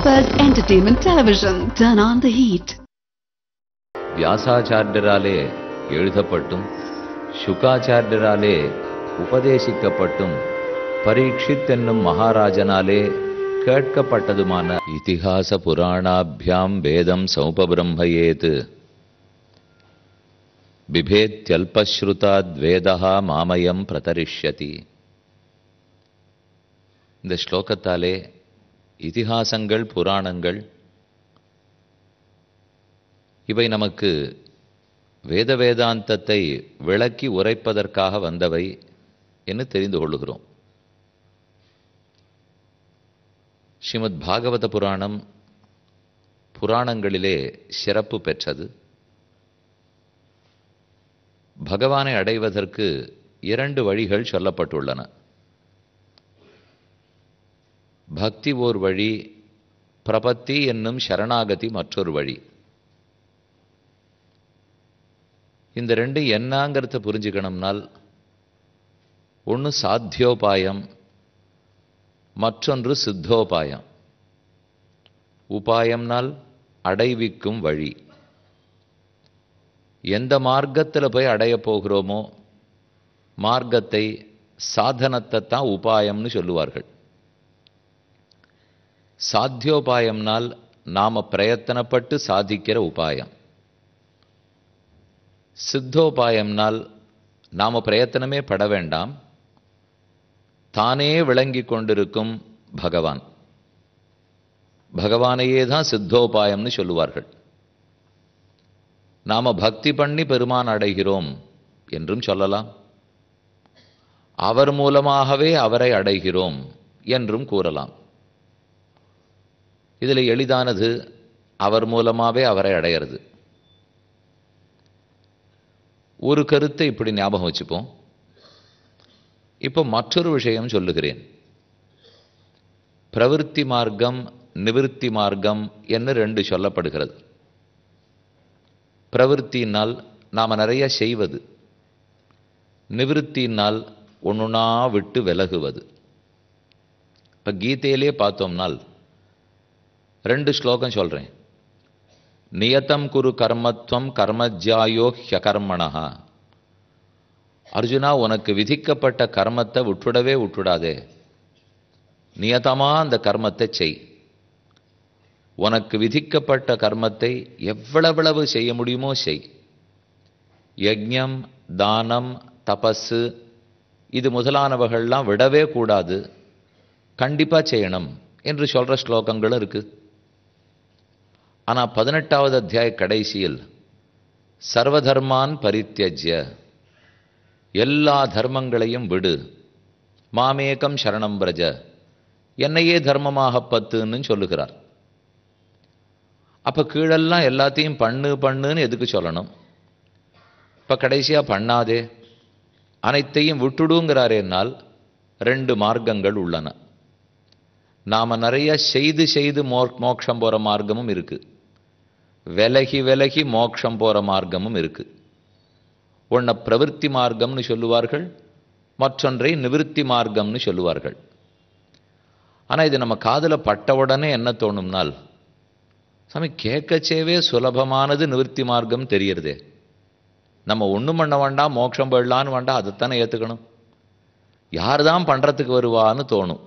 first entertainment television. Turn on the heat. வியாசாச்சாரியராலே எழுதப்பட்டும் சுகாச்சாரியராலே உபதேசிக்கப்பட்டும் Parikshit என்னும் மகாராஜனாலே கேட்கப்பட்டதுமான இதிகாச புராணாபியாம் வேதம் சௌபபிரம்மயேத் பிபேத்யல்பஸ்ருதாத் வேதா மாமயம் பிரதரிஷ்யதி இந்த ஸ்லோகத்தாலே இதிகாசங்கள் புராணங்கள் இவை நமக்கு வேத வேதாந்தத்தை விளக்கி உரைப்பதற்காக வந்தவை என்று தெரிந்து கொள்ளுகிறோம் ஸ்ரீமத் பாகவத புராணம் புராணங்களிலே சிறப்பு பெற்றது பகவானை அடைவதற்கு இரண்டு வழிகள் சொல்லப்பட்டுள்ளன பக்தி ஓர் வழி பிரபத்தி என்னும் சரணாகதி மற்றொரு வழி இந்த ரெண்டு என்னங்கிறத புரிஞ்சுக்கணும்னால் ஒன்று சாத்தியோபாயம் மற்றொன்று சித்தோபாயம் உபாயம்னால் அடைவிக்கும் வழி எந்த மார்க்கத்தில் போய் அடையப் போகிறோமோ மார்க்கத்தை சாதனத்தை தான் உபாயம்னு சொல்லுவார்கள் சாத்தியோபாயம்னால் நாம பிரயத்தனப்பட்டு சாதிக்கிற உபாயம் சித்தோபாயம்னால் நாம பிரயத்தனமே பட வேண்டாம் தானே விளங்கி கொண்டிருக்கும் பகவான் பகவானையே தான் சித்தோபாயம்னு சொல்லுவார்கள் நாம பக்தி பண்ணி பெருமான் அடைகிறோம் என்றும் சொல்லலாம் அவர் மூலமாகவே அவரை அடைகிறோம் என்றும் கூறலாம் இதில் எளிதானது அவர் மூலமாகவே அவரை அடையிறது ஒரு கருத்தை இப்படி ஞாபகம் வச்சுப்போம் இப்போ மற்றொரு விஷயம் சொல்லுகிறேன் பிரவிற்த்தி மார்க்கம் நிவிருத்தி மார்க்கம் என்று ரெண்டு சொல்லப்படுகிறது பிரவிற்த்தினால் நாம் நிறைய செய்வது நிவிருத்தினால் ஒன்றுனா விட்டு விலகுவது இப்போ கீதையிலே பார்த்தோம்னால் ரெண்டு ஸ்லோகம் சொல்கிறேன் நியதம் குரு கர்மத்வம் கர்மஜாயோ ஹ்யகர்மணா அர்ஜுனா உனக்கு விதிக்கப்பட்ட கர்மத்தை விட்டுடவே விட்டுடாதே நியதமா அந்த கர்மத்தை செய் உனக்கு விதிக்கப்பட்ட கர்மத்தை எவ்வளவு செய்ய முடியுமோ செய் யஜ்ஞம் தானம் தபஸு இது முதலானவர்கள்லாம் விடவே கூடாது கண்டிப்பா செய்யணும் என்று சொல்ற ஸ்லோகங்களும் இருக்கு ஆனால் பதினெட்டாவது அத்தியாய கடைசியில் சர்வதர்மான் பரித்தியஜ்ய எல்லா தர்மங்களையும் விடு மாமேகம் சரணம் பிரஜ என்னையே தர்மமாக பத்துன்னு சொல்லுகிறார் அப்ப கீழெல்லாம் எல்லாத்தையும் பண்ணு பண்ணுன்னு எதுக்கு சொல்லணும் இப்ப கடைசியா பண்ணாதே அனைத்தையும் விட்டுடுங்கிறாரேனால் ரெண்டு மார்க்கங்கள் உள்ளன நாம நிறைய செய்து செய்து மோ மோட்சம் போற மார்க்கமும் இருக்கு விலகி விலகி மோட்சம் போற மார்க்கமும் இருக்கு ஒன்ன பிரவிற்த்தி மார்க்கம்னு சொல்லுவார்கள் மற்றொன்றை நிவிருத்தி மார்க்கம்னு சொல்லுவார்கள் ஆனா இது நம்ம காதுல பட்ட உடனே என்ன தோணும்னால் சாமி கேட்கச்சேவே சுலபமானது நிவிருத்தி மார்க்கம் தெரியறதே நம்ம ஒன்றும் பண்ண வேண்டாம் மோட்சம் போயிடலான்னு வேண்டாம் அதைத்தானே ஏற்றுக்கணும் யார் தான் பண்ணுறதுக்கு வருவான்னு தோணும்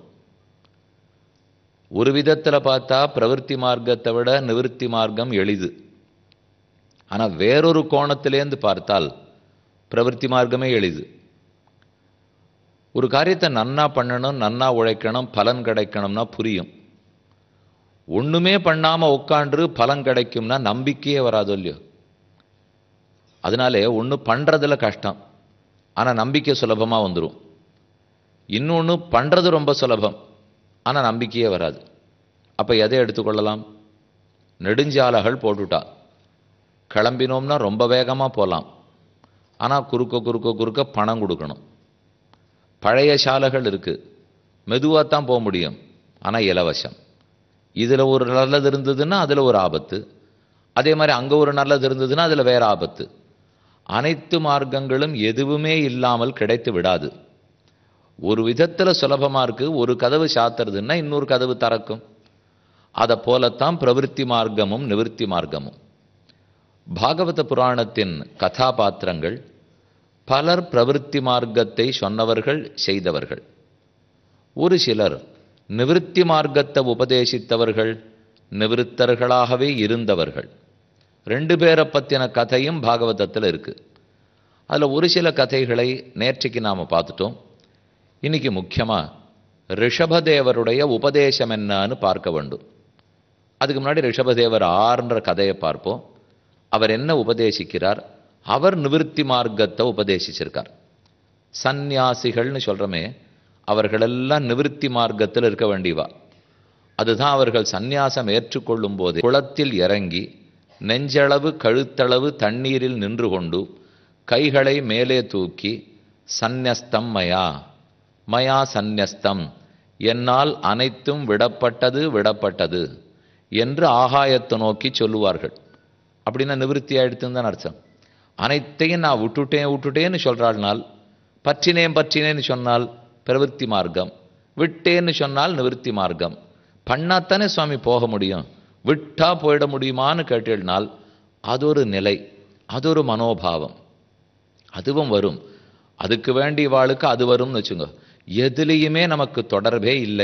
ஒரு விதத்தில் பார்த்தா பிரவருத்தி மார்க்கத்தை விட நிவிருத்தி மார்க்கம் எளிது ஆனால் வேறொரு கோணத்திலேருந்து பார்த்தால் பிரவருத்தி மார்க்கமே எளிது ஒரு காரியத்தை நன்னா பண்ணணும் நன்னா உழைக்கணும் பலன் கிடைக்கணும்னா புரியும் ஒண்ணுமே பண்ணாம உட்காண்டு பலன் கிடைக்கும்னா நம்பிக்கையே வராது இல்லையோ அதனாலே ஒன்று பண்றதுல கஷ்டம் ஆனா நம்பிக்கை சுலபமா வந்துடும் இன்னொன்று பண்றது ரொம்ப சுலபம் ஆனா நம்பிக்கையே வராது அப்ப எதை எடுத்துக்கொள்ளலாம் நெடுஞ்சாலைகள் போட்டுட்டா கிளம்பினோம்னா ரொம்ப வேகமா போகலாம் ஆனா குறுக்க குறுக்க குறுக்க பணம் கொடுக்கணும் பழைய சாலைகள் இருக்கு மெதுவாக தான் போக முடியும் ஆனா இலவசம் இதுல ஒரு நல்லது இருந்ததுன்னா அதுல ஒரு ஆபத்து அதே மாதிரி அங்க ஒரு நல்லது இருந்ததுன்னா அதுல வேற ஆபத்து அனைத்து மார்க்கங்களும் எதுவுமே இல்லாமல் கிடைத்து விடாது ஒரு விதத்துல சுலபமா இருக்கு ஒரு கதவு சாத்துறதுன்னா இன்னொரு கதவு திறக்கும் அதை போலத்தான் பிரவிற்த்தி மார்க்கமும் நிவிருத்தி மார்க்கமும் பாகவத புராணத்தின் கதாபாத்திரங்கள் பலர் பிரவிற்த்தி மார்க்கத்தை சொன்னவர்கள் செய்தவர்கள் ஒரு சிலர் நிவிருத்தி மார்க்கத்தை உபதேசித்தவர்கள் நிவிருத்தர்களாகவே இருந்தவர்கள் ரெண்டு பேரை பற்றின கதையும் பாகவதத்தில் இருக்கு அதில் ஒரு சில கதைகளை நேற்றைக்கு நாம் பார்த்துட்டோம் இன்னைக்கு முக்கியமாக ரிஷபதேவருடைய உபதேசம் என்னன்னு பார்க்க வேண்டும் அதுக்கு முன்னாடி ரிஷபதேவர் ஆறுன்ற கதையை பார்ப்போம் அவர் என்ன உபதேசிக்கிறார் அவர் நிவிருத்தி மார்க்கத்தை உபதேசிச்சிருக்கார் சந்நியாசிகள்னு சொல்கிறோமே அவர்களெல்லாம் நிவிருத்தி மார்க்கத்தில் இருக்க வேண்டியவா அதுதான் அவர்கள் சந்நியாசம் ஏற்றுக்கொள்ளும் போது குளத்தில் இறங்கி நெஞ்சளவு கழுத்தளவு தண்ணீரில் நின்று கொண்டு கைகளை மேலே தூக்கி சந்நியஸ்தம் மயா மயா சந்நியஸ்தம் என்னால் அனைத்தும் விடப்பட்டது விடப்பட்டது என்று ஆகாயத்தை நோக்கி சொல்லுவார்கள் அப்படின்னா நிவிருத்தி ஆயிடுத்துன்னு தான் அர்த்தம் அனைத்தையும் நான் விட்டுட்டேன் விட்டுட்டேன்னு சொல்கிறாள்னால் பற்றினேன் பற்றினேன்னு சொன்னால் பிரவൃத்தி மார்க்கம் விட்டேன்னு சொன்னால் நிவிருத்தி மார்க்கம் பண்ணாத்தானே சுவாமி போக முடியும் விட்டா போயிட முடியுமான்னு கேட்டீழ்னால் அது ஒரு நிலை அது ஒரு மனோபாவம் அதுவும் வரும் அதுக்கு வேண்டிய வாளுக்கு அது வரும்னு வச்சுங்க எதுலேயுமே நமக்கு தொடர்பே இல்லை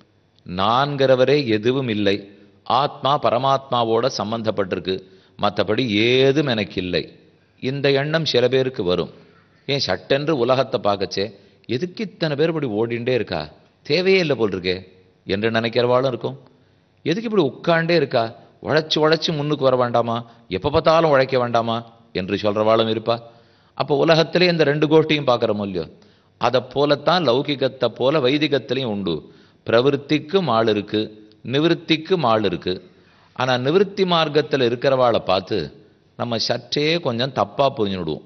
நான்கிறவரே எதுவும் இல்லை ஆத்மா பரமாத்மாவோட சம்பந்தப்பட்டிருக்கு மற்றபடி ஏதும் எனக்கு இல்லை இந்த எண்ணம் சில பேருக்கு வரும் ஏன் சட்டென்று உலகத்தை பார்க்கச்சே எதுக்கு இத்தனை பேர் இப்படி ஓடிண்டே இருக்கா தேவையே இல்லை போல் இருக்கே என்று நினைக்கிறவாளும் இருக்கும் எதுக்கு இப்படி உட்காண்டே இருக்கா உழைச்சி உழைச்சி முன்னுக்கு வர வேண்டாமா எப்போ பார்த்தாலும் உழைக்க வேண்டாமா என்று சொல்கிறவாளும் இருப்பா அப்போ உலகத்திலே இந்த ரெண்டு கோஷ்டியும் பார்க்குறோம் இல்லையோ அதை போலத்தான் லௌகிகத்தை போல வைதிகத்திலையும் உண்டு பிரவருத்திக்கும் ஆள் இருக்கு நிவிருத்திக்கும் ஆள் இருக்கு ஆனால் நிவிருத்தி மார்க்கத்தில் இருக்கிறவாளை பார்த்து நம்ம சற்றே கொஞ்சம் தப்பாக புரிஞ்சுடுவோம்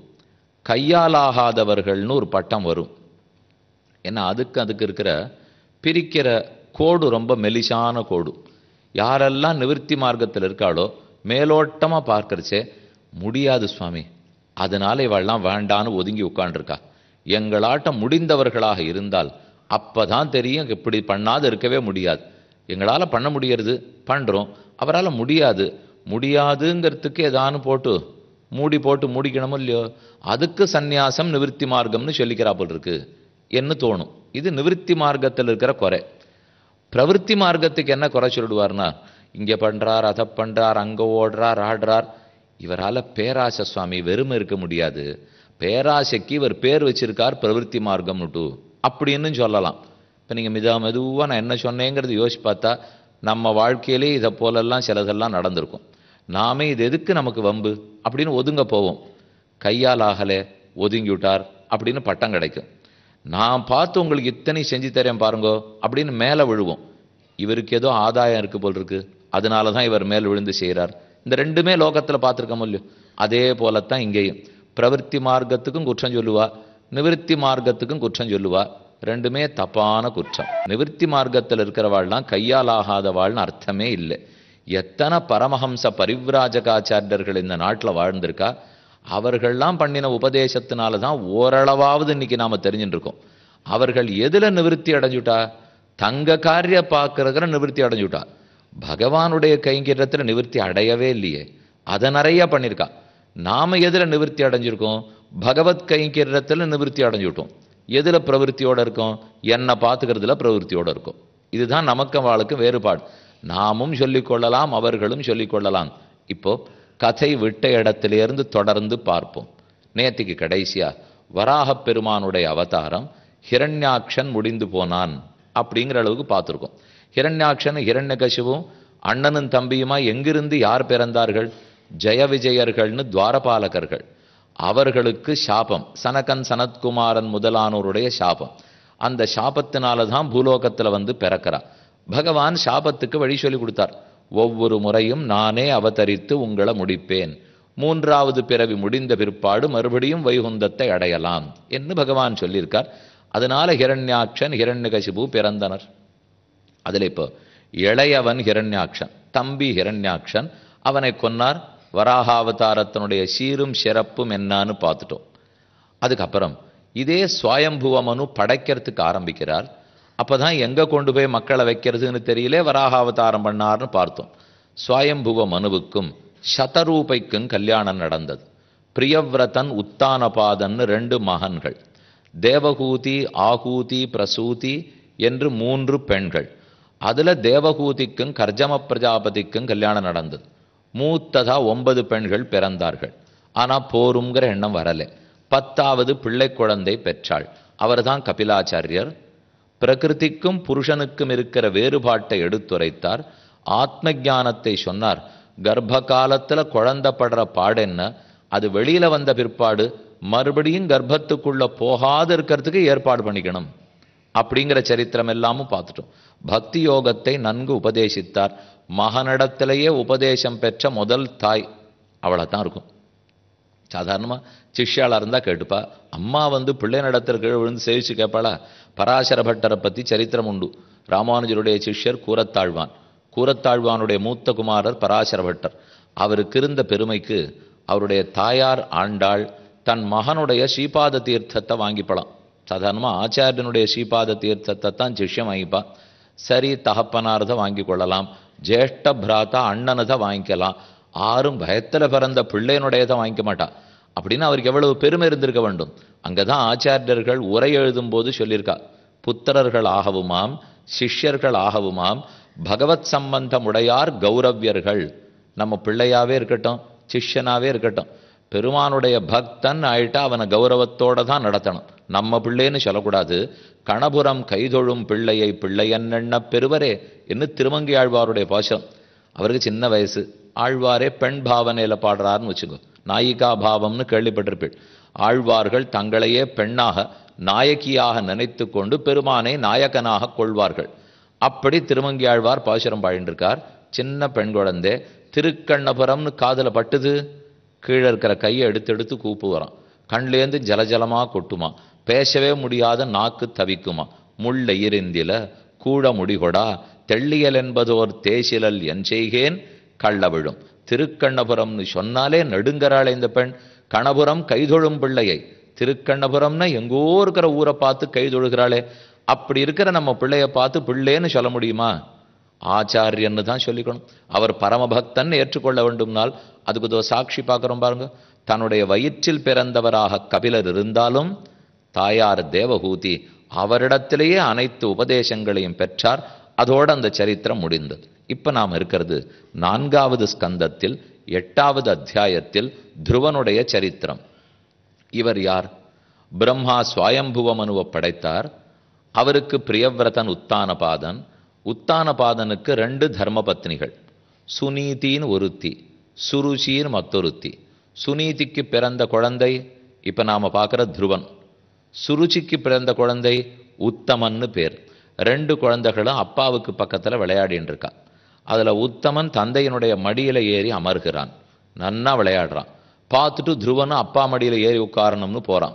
கையாலாகாதவர்கள்னு ஒரு பட்டம் வரும் ஏன்னா அதுக்கு அதுக்கு இருக்கிற பிரிக்கிற கோடு ரொம்ப மெலிசான கோடு யாரெல்லாம் நிவிருத்தி மார்க்கத்தில் இருக்காளோ மேலோட்டமாக பார்க்கறச்சே முடியாது சுவாமி அதனால இவெல்லாம் வேண்டான்னு ஒதுங்கி உட்காண்டிருக்கா எங்களாட்டம் முடிந்தவர்களாக இருந்தால் அப்பதான் தெரியும் இப்படி பண்ணாது இருக்கவே முடியாது எங்களால் பண்ண முடியறது பண்ணுறோம் அவரால் முடியாது முடியாதுங்கிறதுக்கு ஏதானு போட்டு மூடி போட்டு மூடிக்கணுமோ இல்லையோ அதுக்கு சந்நியாசம் நிவிருத்தி மார்க்கம்னு சொல்லிக்கிறாப்புல் இருக்கு என்று தோணும் இது நிவிருத்தி மார்க்கத்தில் இருக்கிற குறை பிரவிற்த்தி மார்க்கத்துக்கு என்ன குறை சொல்லிடுவார்னா இங்கே பண்ணுறார் அதை பண்ணுறார் அங்கே ஓடுறார் ஆடுறார் இவரால் பேராசை சுவாமி வெறுமை இருக்க முடியாது பேராசைக்கு இவர் பேர் வச்சிருக்கார் பிரவிற்த்தி மார்க்கம்னுட்டு அப்படின்னு சொல்லலாம் இப்போ நீங்கள் மிதா மெதுவாக நான் என்ன சொன்னேங்கிறது யோசிச்சு பார்த்தா நம்ம வாழ்க்கையிலே இதை போலெல்லாம் சிலதெல்லாம் நடந்திருக்கும் நாமே இது எதுக்கு நமக்கு வம்பு அப்படின்னு ஒதுங்க போவோம் கையால் ஆகலை ஒதுங்கி விட்டார் அப்படின்னு பட்டம் கிடைக்கும் நான் பார்த்து உங்களுக்கு இத்தனை செஞ்சு தரேன் பாருங்கோ அப்படின்னு மேலே விழுவோம் இவருக்கு ஏதோ ஆதாயம் இருக்கு போல் இருக்கு அதனால தான் இவர் மேல் விழுந்து செய்கிறார் இந்த ரெண்டுமே லோகத்தில் பார்த்துருக்கோம் இல்லையோ அதே போலத்தான் இங்கேயும் பிரவൃத்தி மார்க்கத்துக்கும் குற்றம் சொல்லுவா நிவிருத்தி மார்க்கத்துக்கும் குற்றம் சொல்லுவா ரெண்டுமே தப்பான குற்றம் நிவிருத்தி மார்க்கத்தில் இருக்கிறவாள்லாம் கையால் ஆகாதவாள்னு அர்த்தமே இல்லை எத்தனை பரமஹம்ச பரிவ்ராஜகாச்சாரியர்கள் இந்த நாட்டில் வாழ்ந்திருக்கா அவர்கள்லாம் பண்ணின உபதேசத்தினால தான் ஓரளவாவது இன்னைக்கு நாம தெரிஞ்சுட்டு இருக்கோம் அவர்கள் எதுல நிவிருத்தி அடைஞ்சுட்டா தங்க காரிய பார்க்கறதுல நிவிருத்தி அடைஞ்சுட்டா பகவானுடைய கைங்கரியத்தில் நிவிருத்தி அடையவே இல்லையே அதை நிறைய பண்ணியிருக்கா நாம எதுல நிவிருத்தி அடைஞ்சிருக்கோம் பகவத் கைங்கரியத்தில் நிவிருத்தி அடைஞ்சுட்டோம் எதுல பிரவருத்தியோட இருக்கோம் என்னை பார்த்துக்கிறதுல பிரவருத்தியோட இருக்கும் இதுதான் நமக்கு வாளுக்கு வேறுபாடு நாமும் சொல்லிக்கொள்ளலாம் அவர்களும் சொல்லிக்கொள்ளலாம் இப்போ கதை விட்ட இடத்திலிருந்து தொடர்ந்து பார்ப்போம் நேத்திக்கு கடைசியா வராகப் பெருமானுடைய அவதாரம் ஹிரண்யாக்ஷன் முடிந்து போனான் அப்படிங்கிற அளவுக்கு பார்த்துருக்கோம் ஹிரண்யாக்ஷன் ஹிரண்யகசிவும் அண்ணனும் தம்பியுமா எங்கிருந்து யார் பிறந்தார்கள் ஜெய விஜயர்கள்னு துவாரபாலகர்கள் அவர்களுக்கு சாபம் சனகன் சனத்குமாரன் முதலானோருடைய சாபம் அந்த சாபத்தினால தான் பூலோகத்தில் வந்து பிறக்கிறா பகவான் சாபத்துக்கு வழி சொல்லி கொடுத்தார் ஒவ்வொரு முறையும் நானே அவதரித்து உங்களை முடிப்பேன் மூன்றாவது பிறவி முடிந்த பிற்பாடு மறுபடியும் வைகுந்தத்தை அடையலாம் என்று பகவான் சொல்லியிருக்கார் அதனால ஹிரண்யாட்சன் ஹிரண்யகசிபு பிறந்தனர் அதில் இப்போ இளையவன் ஹிரண்யாக்ஷன் தம்பி ஹிரண்யாக்ஷன் அவனை கொன்னார் வராகாவதாரத்தினுடைய சீரும் சிறப்பும் என்னான்னு பார்த்துட்டோம் அதுக்கப்புறம் இதே சுவயம்புவ மனு படைக்கிறதுக்கு ஆரம்பிக்கிறார் அப்பதான் எங்க கொண்டு போய் மக்களை வைக்கிறதுன்னு தெரியல வராக அவதாரம் பண்ணார்னு பார்த்தோம் சுவயம்புவ மனுவுக்கும் சதரூபைக்கும் கல்யாணம் நடந்தது பிரியவ்ரதன் உத்தானபாதன்னு ரெண்டு மகன்கள் தேவகூதி ஆகூதி பிரசூதி என்று மூன்று பெண்கள் அதுல தேவகூதிக்கும் கர்ஜம பிரஜாபதிக்கும் கல்யாணம் நடந்தது மூத்ததா ஒன்பது பெண்கள் பிறந்தார்கள் ஆனா போருங்கிற எண்ணம் வரல பத்தாவது பிள்ளை குழந்தை பெற்றாள் அவர்தான் கபிலாச்சாரியர் பிரகிருதிக்கும் புருஷனுக்கும் இருக்கிற வேறுபாட்டை எடுத்துரைத்தார் ஆத்ம ஞானத்தை சொன்னார் கர்ப்ப காலத்துல குழந்தை படுற பாடென்ன அது வெளியில வந்த பிற்பாடு மறுபடியும் கர்ப்பத்துக்குள்ள போகாது இருக்கிறதுக்கு ஏற்பாடு பண்ணிக்கணும் அப்படிங்கிற சரித்திரம் எல்லாமும் பார்த்துட்டோம் பக்தி யோகத்தை நன்கு உபதேசித்தார் மகனிடத்திலேயே உபதேசம் பெற்ற முதல் தாய் அவளை தான் இருக்கும் சாதாரணமாக சிஷ்யாளாக இருந்தால் கேட்டுப்பா அம்மா வந்து பிள்ளை நடத்தில் கீழே விழுந்து சேவிச்சு கேட்பாளா பராசர பட்டரை பற்றி சரித்திரம் உண்டு ராமானுஜருடைய சிஷ்யர் கூரத்தாழ்வான் கூரத்தாழ்வானுடைய மூத்த குமாரர் பராசர பட்டர் அவருக்கு இருந்த பெருமைக்கு அவருடைய தாயார் ஆண்டாள் தன் மகனுடைய ஸ்ரீபாத தீர்த்தத்தை வாங்கிப்பலாம் சாதாரணமாக ஆச்சாரியனுடைய ஸ்ரீபாத தீர்த்தத்தை தான் சிஷ்யம் வாங்கிப்பா சரி தகப்பனாரதை வாங்கி கொள்ளலாம் ஜேஷ்ட பிராத்தா அண்ணனதை வாங்கிக்கலாம் ஆறும் பயத்துல பிறந்த பிள்ளையனுடையதை வாங்கிக்க மாட்டா அப்படின்னு அவருக்கு எவ்வளவு பெருமை இருந்திருக்க வேண்டும் அங்கதான் ஆச்சாரியர்கள் உரை எழுதும் போது சொல்லியிருக்கா புத்திரர்கள் ஆகவுமாம் சிஷ்யர்கள் ஆகவுமாம் பகவத் சம்பந்தம் உடையார் கௌரவ்யர்கள் நம்ம பிள்ளையாவே இருக்கட்டும் சிஷ்யனாவே இருக்கட்டும் பெருமானுடைய பக்தன் ஆயிட்டா அவனை கௌரவத்தோட தான் நடத்தணும் நம்ம பிள்ளைன்னு சொல்லக்கூடாது கணபுரம் கைதொழும் பிள்ளையை பிள்ளையன்னெண்ண பெறுவரே என்று திருமங்கி ஆழ்வாருடைய பாசம் அவருக்கு சின்ன வயசு ஆழ்வாரே பெண் பாவனையில பாடுறாருன்னு வச்சுக்கோ நாயிகா பாவம்னு கேள்விப்பட்டிருப்பீள் ஆழ்வார்கள் தங்களையே பெண்ணாக நாயகியாக நினைத்து கொண்டு பெருமானை நாயகனாக கொள்வார்கள் அப்படி திருமங்கி ஆழ்வார் பாசுரம் பாடிண்டிருக்கார் சின்ன பெண் குழந்தை திருக்கண்ணபுரம்னு காதுல பட்டுது கீழே இருக்கிற கையை எடுத்து எடுத்து கூப்புவரான் கண்லேந்து ஜலஜலமா கொட்டுமா பேசவே முடியாத நாக்கு தவிக்குமா முள்ள இருந்தில கூட முடிகொடா தெள்ளியல் என்பதோர் தேசிலல் என் செய்கேன் கள்ள விழும் திருக்கண்ணபுரம்னு சொன்னாலே நடுங்கறாளே இந்த பெண் கணபுரம் கைதொழும் பிள்ளையை திருக்கண்ணபுரம்னா எங்கோ இருக்கிற ஊரை பார்த்து கைதொழுகிறாளே அப்படி இருக்கிற நம்ம பிள்ளைய பார்த்து பிள்ளைன்னு சொல்ல முடியுமா ஆச்சாரியன்னு தான் சொல்லிக்கணும் அவர் பரமபக்தன் ஏற்றுக்கொள்ள வேண்டும்னால் அதுக்கு இதோ சாட்சி பார்க்குறோம் பாருங்க தன்னுடைய வயிற்றில் பிறந்தவராக கபிலர் இருந்தாலும் தாயார் தேவகூதி அவரிடத்திலேயே அனைத்து உபதேசங்களையும் பெற்றார் அதோட அந்த சரித்திரம் முடிந்தது இப்ப நாம் இருக்கிறது நான்காவது ஸ்கந்தத்தில் எட்டாவது அத்தியாயத்தில் துருவனுடைய சரித்திரம் இவர் யார் பிரம்மா சுவயம்புவ மனுவை படைத்தார் அவருக்கு பிரியவிரதன் உத்தானபாதன் உத்தானபாதனுக்கு ரெண்டு தர்மபத்னிகள் சுனீதின்னு ஒருத்தி சுருச்சின்னு மத்தொருத்தி சுனீதிக்கு பிறந்த குழந்தை இப்ப நாம பார்க்கிற துருவன் சுருச்சிக்கு பிறந்த குழந்தை உத்தமன்னு பேர் ரெண்டு குழந்தைகளும் அப்பாவுக்கு பக்கத்துல விளையாடின்னு இருக்கா அதுல உத்தமன் தந்தையினுடைய மடியில ஏறி அமர்கிறான் நன்னா விளையாடுறான் பார்த்துட்டு துருவனும் அப்பா மடியில ஏறி உட்காரணும்னு போறான்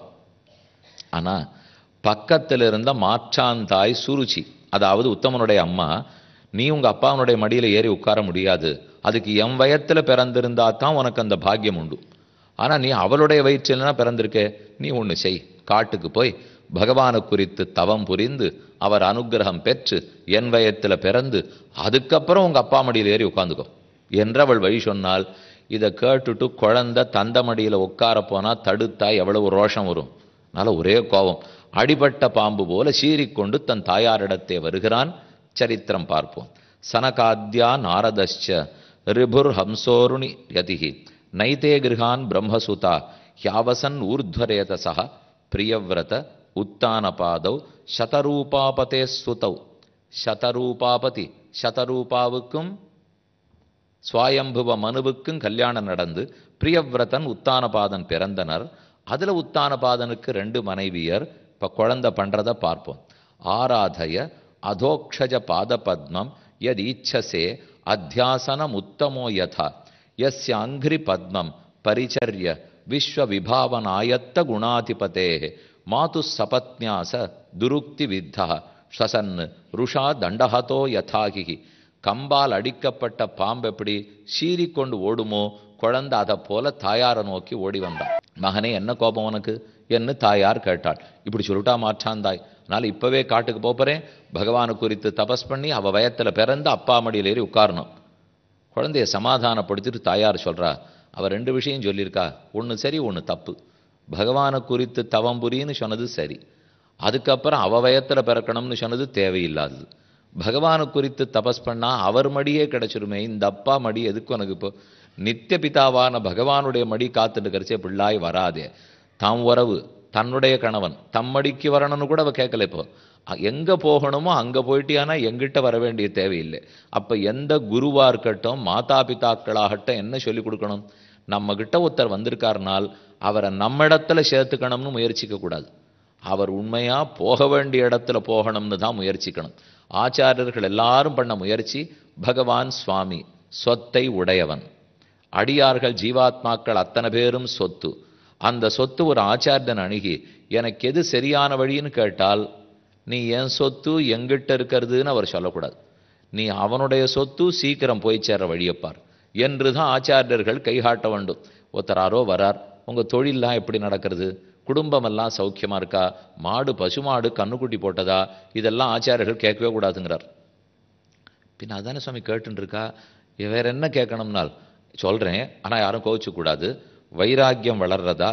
ஆனா பக்கத்துல இருந்த மாற்றாந்தாய் சுருச்சி அதாவது உத்தமனுடைய அம்மா நீ உங்க அப்பாவனுடைய மடியில ஏறி உட்கார முடியாது அதுக்கு என் வயத்துல பிறந்திருந்தா தான் உனக்கு அந்த பாக்கியம் உண்டு ஆனா நீ அவளுடைய வயிற்றில்னா பிறந்திருக்கே நீ ஒண்ணு செய் காட்டுக்கு போய் பகவானை குறித்து தவம் புரிந்து அவர் அனுக்கிரகம் பெற்று என் வயத்துல பிறந்து அதுக்கப்புறம் உங்க அப்பா மடியில் ஏறி உட்காந்துக்கோ என்று அவள் வழி சொன்னால் இதை கேட்டுட்டு குழந்தை தந்த மடியில உட்கார போனா தடுத்தா எவ்வளவு ரோஷம் வரும் அதனால ஒரே கோபம் அடிபட்ட பாம்பு போல சீறிக்கொண்டு தன் தாயாரிடத்தே வருகிறான் சரித்திரம் பார்ப்போம் சனகாத்யா நாரதశ్చ ரிபுர் ஹம்சோருணி யதிஹி நைதே கிருஹான் பிரம்மசுதா ஹ்யாவசன் ஊர்ಧ್ವரேதசः பிரியவ்ரத உத்தானபாதௌ சதரூபாபதே சுதௌ சதரூபாபதி சதரூபாவுக்கும் சுவாயம்புவ மனுவுக்கும் கல்யாணம் நடந்து பிரியவ்ரதன் உத்தானபாதன் பிறந்தனர் அதுல உத்தானபாதனுக்கு ரெண்டு மனைவியர் இப்ப குழந்தை பண்றத பார்ப்போம் ஆராதய அதோக்ஷஜ பாதபத்மம் யத் ஈச்சசே அத்தியாசனம் உத்தமோ யதா யஸ்ய அங்கிரி பத்மம் பரிச்சர்ய விஸ்வ விபாவனாயத்த குணாதிபதே மாது சபத்ஞாச துருக்தி வித்தா ஸ்வசன் ருஷா தண்டஹதோ யதாகிகி கம்பால் அடிக்கப்பட்ட பாம்பு எப்படி சீறிக்கொண்டு ஓடுமோ குழந்தை அதை போல தாயாரை நோக்கி ஓடி வந்தான் மகனே என்ன கோபம் உனக்கு என்று தாயார் கேட்டாள் இப்படி சொல்லிட்டா மாற்றான் தாய் அதனால இப்பவே காட்டுக்கு போறேன் பகவானை குறித்து தபஸ் பண்ணி அவ வயத்துல பிறந்து அப்பா மடியில் ஏறி உட்காரணும் குழந்தைய சமாதானப்படுத்திட்டு தாயார் சொல்றா அவ ரெண்டு விஷயம் சொல்லியிருக்கா ஒன்று சரி ஒன்று தப்பு பகவானை குறித்து தவம் புரின்னு சொன்னது சரி அதுக்கப்புறம் அவ வயத்துல பிறக்கணும்னு சொன்னது தேவையில்லாதது பகவானை குறித்து தபஸ் பண்ணா அவர் மடியே கிடைச்சிருமே இந்த அப்பா மடி எதுக்கு உனக்கு இப்போ நித்திய பிதாவான பகவானுடைய மடி காத்துட்டு கரிச்சே பிள்ளாய் வராதே தாம் உறவு தன்னுடைய கணவன் தம்மடிக்கு வரணும்னு கூட அவ கேட்கல இப்போ அ- எங்க போகணுமோ அங்க போயிட்டியானா எங்கிட்ட வர வேண்டிய தேவையில்லை அப்ப எந்த குருவா இருக்கட்டும் மாதா பிதாக்களாகட்டும் என்ன சொல்லி கொடுக்கணும் நம்ம கிட்ட ஒருத்தர் வந்திருக்காருனால் அவரை நம்ம இடத்துல சேர்த்துக்கணும்னு முயற்சிக்க கூடாது அவர் உண்மையா போக வேண்டிய இடத்துல போகணும்னு தான் முயற்சிக்கணும் ஆச்சாரியர்கள் எல்லாரும் பண்ண முயற்சி பகவான் சுவாமி சொத்தை உடையவன் அடியார்கள் ஜீவாத்மாக்கள் அத்தனை பேரும் சொத்து அந்த சொத்து ஒரு ஆச்சாரியன் அணுகி எனக்கு எது சரியான வழின்னு கேட்டால் நீ என் சொத்து எங்கிட்ட இருக்கிறதுன்னு அவர் சொல்லக்கூடாது நீ அவனுடைய சொத்து சீக்கிரம் போய் சேர வழியப்பார் என்று தான் ஆச்சாரியர்கள் கைகாட்ட வேண்டும் ஒருத்தராரோ வரார் உங்க தொழில்லாம் எப்படி நடக்கிறது குடும்பமெல்லாம் சௌக்கியமா இருக்கா மாடு பசுமாடு கண்ணுக்குட்டி போட்டதா இதெல்லாம் ஆச்சாரியர்கள் கேட்கவே கூடாதுங்கிறார் பின்ன அதானே சுவாமி கேட்டுன்னு இருக்கா இவ வேற என்ன கேட்கணும்னால் சொல்றேன் ஆனா யாரும் கோவிச்சுக்க கூடாது வைராக்கியம் வளர்றதா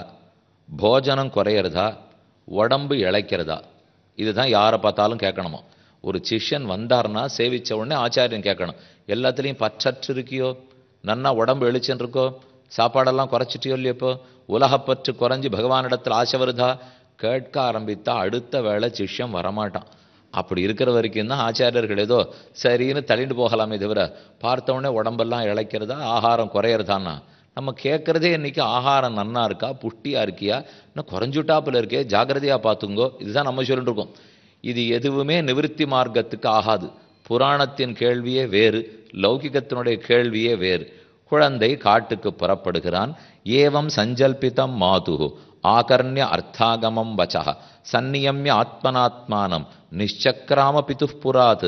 போஜனம் குறையிறதா உடம்பு இளைக்கிறதா இதுதான் யாரை பார்த்தாலும் கேட்கணுமா ஒரு சிஷ்யன் வந்தார்னா சேவிச்ச உடனே ஆச்சாரியன் கேட்கணும் எல்லாத்துலேயும் பற்றற்று இருக்கியோ நன்னா உடம்பு எழுச்சுன்னு இருக்கோ சாப்பாடெல்லாம் குறைச்சிட்டியோ இல்லையோ இப்போ உலகப்பற்று குறைஞ்சி பகவானிடத்தில் ஆசை வருதா கேட்க ஆரம்பித்தா அடுத்த வேளை சிஷ்யம் வரமாட்டான் அப்படி இருக்கிற வரைக்கும் தான் ஆச்சாரியர்கள் ஏதோ சரின்னு தள்ளிட்டு போகலாமே தவிர பார்த்த உடனே உடம்பெல்லாம் இளைக்கிறதா ஆகாரம் குறையிறதான்னா நம்ம கேட்குறதே இன்னைக்கு ஆகாரம் நன்னா இருக்கா புஷ்டியா இருக்கியா இன்னும் குறைஞ்சுட்டாப்புல இருக்கே ஜாக்கிரதையா பார்த்துங்கோ இதுதான் நம்ம சொல்லிட்டு இருக்கோம் இது எதுவுமே நிவிருத்தி மார்க்கத்துக்கு ஆகாது புராணத்தின் கேள்வியே வேறு லௌகிகத்தினுடைய கேள்வியே வேறு குழந்தை காட்டுக்கு புறப்படுகிறான் ஏவம் சஞ்சல்பிதம் மாதுகு ஆகர்ணிய அர்த்தாகமம் வச்சா சந்நியமிய ஆத்மனாத்மானம் நிச்சக்கிராம பிதுः புராத்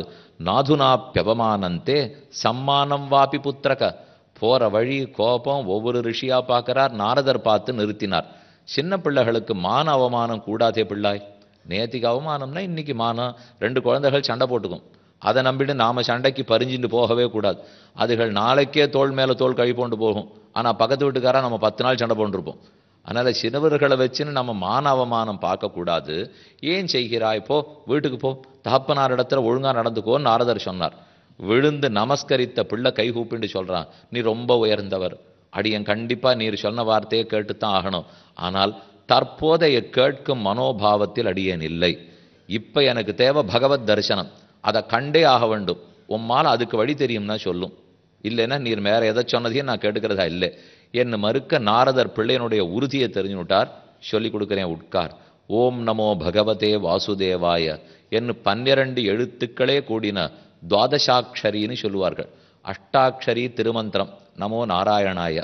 நாதுனாப்பியபமானந்தே சம்மானம் வாபி புத்திரக போற வழி கோபம் ஒவ்வொரு ரிஷியா பார்க்கறார் நாரதர் பார்த்து நிறுத்தினார் சின்ன பிள்ளைகளுக்கு மான அவமானம் கூடாதே பிள்ளாய் நேத்திக்கு அவமானம்னா இன்னைக்கு மானம் ரெண்டு குழந்தைகள் சண்டை போட்டுக்கும் அதை நம்பிட்டு நாம சண்டைக்கு பறிஞ்சுட்டு போகவே கூடாது அதுகள் நாளைக்கே தோள் மேல தோள் கழி போண்டு போகும் ஆனா பக்கத்து வீட்டுக்காரா நம்ம பத்து நாள் சண்டை போட்டுருப்போம் அதனால சிறுவர்களை வச்சுன்னு நம்ம மான அவமானம் பார்க்கக்கூடாது ஏன் செய்கிறாய் போ வீட்டுக்கு போ தகப்பனார் இடத்துல ஒழுங்கா நடந்துக்கோன்னு நாரதர் சொன்னார் விழுந்து நமஸ்கரித்த பிள்ளை கை கூப்பிண்டு சொல்றான் நீ ரொம்ப உயர்ந்தவர் அடியன் கண்டிப்பா நீர் சொன்ன வார்த்தையை கேட்டுத்தான் ஆகணும் ஆனால் தற்போதைய கேட்கும் மனோபாவத்தில் அடியேன் இல்லை இப்ப எனக்கு தேவை பகவத் தரிசனம் அதை கண்டே ஆக வேண்டும் உம்மால் அதுக்கு வழி தெரியும்னா சொல்லும் இல்லைன்னா நீர் வேற எதை சொன்னதையும் நான் கேட்டுக்கிறதா இல்லை என்ன மறுக்க நாரதர் பிள்ளையனுடைய உறுதியை தெரிஞ்சு விட்டார் சொல்லி கொடுக்கிறேன் உட்கார் ஓம் நமோ பகவதே வாசுதேவாய என்று பன்னிரண்டு எழுத்துக்களே கூடின துவாதசாட்சரின்னு சொல்லுவார்கள் அஷ்டாட்சரி திருமந்திரம் நமோ நாராயணாய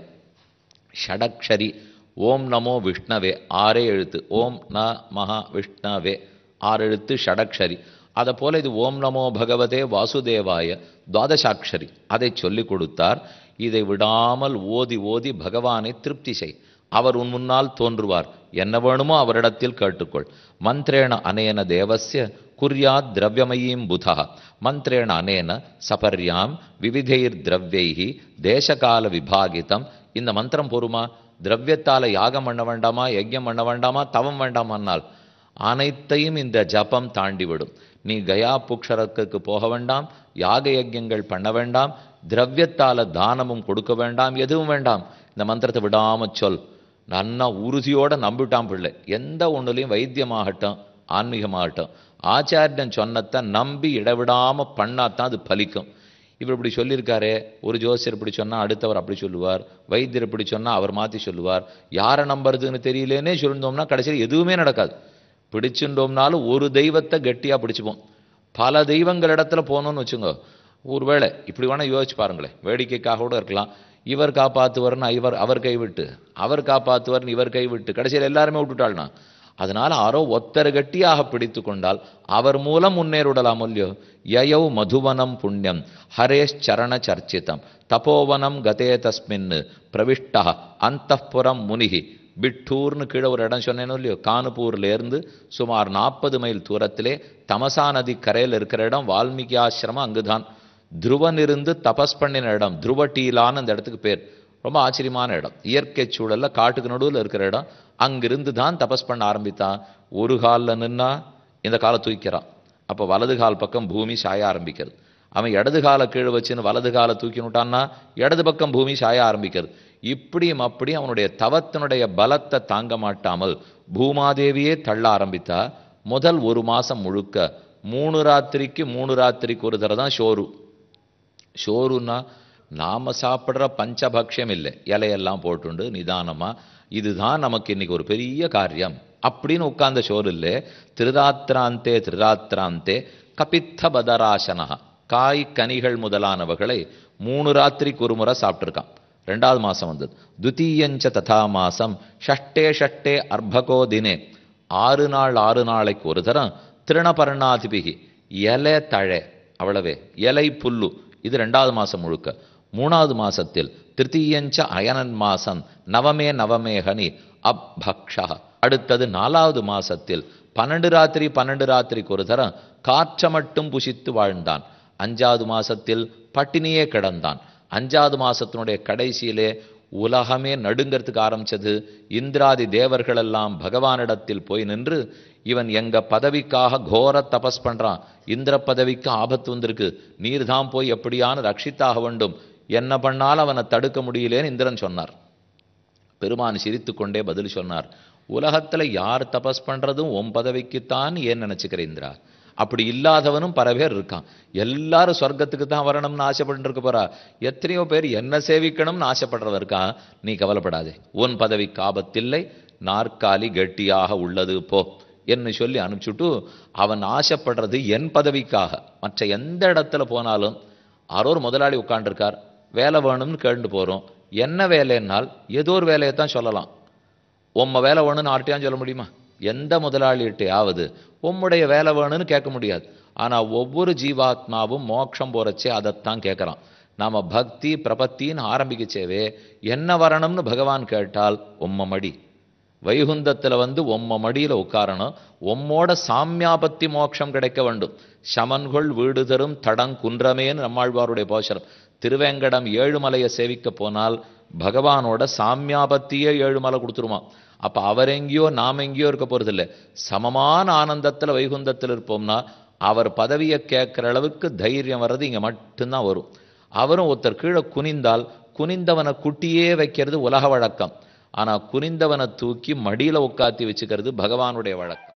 ஷடக்ஷரி ஓம் நமோ விஷ்ணவே ஆறே எழுத்து ஓம் ந மகா விஷ்ணவே ஆறு எழுத்து ஷடக்ஷரி அதை போல இது ஓம் நமோ பகவதே வாசுதேவாய துவாதசாட்சரி அதை சொல்லிக் கொடுத்தார் இதை விடாமல் ஓதி ஓதி பகவானை திருப்தி செய் அவர் உன் முன்னால் தோன்றுவார் என்ன வேணுமோ அவரிடத்தில் கேட்டுக்கொள் மந்திரேண அனேன தேவஸ்ய குர்யாத் திரவியமயீம் புதா மந்திரேண அனேன சபர்யாம் விவிதைர் திரவியைஹி தேசகால விபாகிதம் இந்த மந்திரம் போருமா திரவியத்தால யாகம் பண்ண வேண்டாமா யஜ்யம் பண்ண வேண்டாமா தவம் வேண்டாமானால் அனைத்தையும் இந்த ஜபம் தாண்டிவிடும் நீ கயா புக்ஷரத்துக்கு போக வேண்டாம் யாக யஜ்யங்கள் பண்ண வேண்டாம் திரவியத்தால தானமும் கொடுக்க வேண்டாம் எதுவும் வேண்டாம் இந்த மந்திரத்தை விடாம சொல் நன்னா உறுதியோட நம்பிட்டான் பிள்ளை எந்த ஒண்ணுலையும் வைத்தியமாகட்டும் ஆன்மீகமாகட்டும் ஆச்சாரியன் சொன்னத்தை நம்பி இடவிடாம பண்ணாதான் அது பலிக்கும் இவர் இப்படி சொல்லியிருக்காரே ஒரு ஜோசியர் இப்படி சொன்னா அடுத்தவர் அப்படி சொல்லுவார் வைத்தியர் இப்படி சொன்னா அவர் மாத்தி சொல்லுவார் யாரை நம்புறதுன்னு தெரியலேனே சொல்லியிருந்தோம்னா கடைசியில் எதுவுமே நடக்காது பிடிச்சுட்டோம்னாலும் ஒரு தெய்வத்தை கெட்டியா பிடிச்சுப்போம் பல தெய்வங்களிடத்துல போனோம்னு வச்சுங்க ஒருவேளை இப்படி வேணா யோசிச்சு பாருங்களேன் வேடிக்கைக்காக கூட இருக்கலாம் இவர் காப்பாத்துவர்னு இவர் அவர் கைவிட்டு அவர் காப்பாத்துவர்னு இவர் கைவிட்டு கடைசியில் எல்லாருமே விட்டுட்டாள்னா அதனால ஆரோ ஒத்தர கட்டியாக பிடித்து கொண்டால் அவர் மூலம் முன்னேறிடலாம் இல்லையோ யயௌ மதுவனம் புண்ணியம் ஹரேஷ் சரண சர்ச்சிதம் தபோவனம் கதே தஸ்மின் பிரவிஷ்ட அந்தப்புறம் முனிகி பிட்டூர்னு கீழே ஒரு இடம் சொன்னேனோ இல்லையோ கானுப்பூர்லேருந்து சுமார் நாற்பது மைல் தூரத்திலே தமசா நதி கரையில் இருக்கிற இடம் வால்மீகி ஆசிரமம் அங்குதான் துருவன் இருந்து தபஸ் பண்ணின இடம் துருவட்டீலான்னு அந்த இடத்துக்கு பேர் ரொம்ப ஆச்சரியமான இடம் இயற்கை சூழல்ல காட்டுக்கு நடுவில் இருக்கிற இடம் அங்கிருந்து தான் தபஸ் பண்ண ஆரம்பித்தான் ஒரு காலில் நின்னா இந்த காலை தூக்கிறான் அப்போ வலது கால் பக்கம் பூமி சாய ஆரம்பிக்கிறது அவன் இடது காலை கீழே வச்சுன்னு வலது காலை தூக்கினுட்டான்னா இடது பக்கம் பூமி சாய ஆரம்பிக்கிறது இப்படியும் அப்படி அவனுடைய தவத்தினுடைய பலத்தை தாங்க மாட்டாமல் பூமாதேவியே தள்ள ஆரம்பித்தா முதல் ஒரு மாசம் முழுக்க மூணு ராத்திரிக்கு மூணு ராத்திரிக்கு ஒரு தடவை தான் ஷோரு ஷோருன்னா நாம சாப்பிட்ற பஞ்சபக்ஷம் இல்லை இலையெல்லாம் போட்டுண்டு நிதானமா இதுதான் நமக்கு இன்னைக்கு ஒரு பெரிய காரியம் அப்படின்னு உட்கார்ந்த ஷோர் இல்லை திருதாத்திராந்தே திருதாத்திராந்தே கபித்த பதராசனா காய் கனிகள் முதலானவர்களை மூணு ராத்திரிக்கு ஒரு முறை சாப்பிட்ருக்கான் ரெண்டாவது மாசம் வந்தது துத்தீயஞ்ச ததா மாசம் ஷஷ்டே ஷஷ்டே அர்பகோ தினே ஆறு நாள் ஆறு நாளைக்கு ஒரு தரம் திருணபர்ணாதிபிகி இலை தழை அவ்வளவே இலை புல்லு இது ரெண்டாவது மாசம் முழுக்க மூணாவது மாசத்தில் திருத்தீயஞ்ச அயனன் மாசம் நவமே நவமே ஹனி அபக்ஷா அடுத்தது நாலாவது மாசத்தில் பன்னெண்டு ராத்திரி பன்னெண்டு ராத்திரிக்கு ஒரு தரம் காற்ற மட்டும் புசித்து வாழ்ந்தான் அஞ்சாவது மாசத்தில் பட்டினியே கிடந்தான் அஞ்சாவது மாசத்தினுடைய கடைசியிலே உலகமே நடுங்கிறதுக்கு ஆரம்பிச்சது இந்திராதி தேவர்கள் எல்லாம் பகவானிடத்தில் போய் நின்று இவன் எங்க பதவிக்காக கோர தபஸ் பண்றான் இந்திர பதவிக்கு ஆபத்து வந்திருக்கு நீர் தான் போய் எப்படியான ரட்சித்தாக வேண்டும் என்ன பண்ணாலும் அவனை தடுக்க முடியலேன்னு இந்திரன் சொன்னார் பெருமான் சிரித்து கொண்டே பதில் சொன்னார் உலகத்துல யார் தபஸ் பண்றதும் உன் பதவிக்குத்தான் ஏன் நினைச்சுக்கிற இந்திரா அப்படி இல்லாதவனும் பல பேர் இருக்கான் எல்லாரும் சொர்க்கத்துக்கு தான் வரணும்னு ஆசைப்பட்டு இருக்க போறா எத்தனையோ பேர் என்ன சேவிக்கணும்னு ஆசைப்படுறவ இருக்கான் நீ கவலைப்படாதே உன் பதவிக்கு ஆபத்தில்லை நாற்காலி கெட்டியாக உள்ளது போ என்று சொல்லி அனுப்பிச்சுட்டு அவன் ஆசைப்படுறது என் பதவிக்காக மற்ற எந்த இடத்துல போனாலும் யாரோ ஒரு முதலாளி உட்காண்டிருக்கார் வேலை வேணும்னு கேட்டு போறோம் என்ன வேலைன்னால் ஏதோ ஒரு வேலையை தான் சொல்லலாம் உம்ம வேலை வேணும்னு ஆர்ட்டியான்னு சொல்ல முடியுமா எந்த முதலாளிகிட்டையாவது உம்முடைய வேலை வேணும்னு கேட்க முடியாது ஆனா ஒவ்வொரு ஜீவாத்மாவும் மோட்சம் போறச்சே அதைத்தான் கேட்கறான் நாம பக்தி பிரபத்தின்னு ஆரம்பிக்கச்சேவே என்ன வரணும்னு பகவான் கேட்டால் உம்ம மடி வைகுந்தத்துல வந்து உம்ம மடியில உட்காரணும் உம்மோட சாமியாபத்தி மோட்சம் கிடைக்க வேண்டும் சமன்கொள் வீடு தரும் தடங் குன்றமேன்னு நம்மாழ்வாருடைய போஷரம் திருவேங்கடம் ஏழுமலையை சேவிக்க போனால் பகவானோட சாமியாபத்தியே ஏழுமலை கொடுத்துருமா அப்ப அவர் எங்கேயோ நாம் எங்கேயோ இருக்க போறது இல்லை சமமான ஆனந்தத்துல வைகுந்தத்தில் இருப்போம்னா அவர் பதவியை கேட்கிற அளவுக்கு தைரியம் வர்றது இங்க மட்டும்தான் வரும் அவரும் ஒருத்தர் கீழே குனிந்தால் குனிந்தவனை குட்டியே வைக்கிறது உலக வழக்கம் ஆனா குனிந்தவனை தூக்கி மடியில உட்காத்தி வச்சுக்கிறது பகவானுடைய வழக்கம்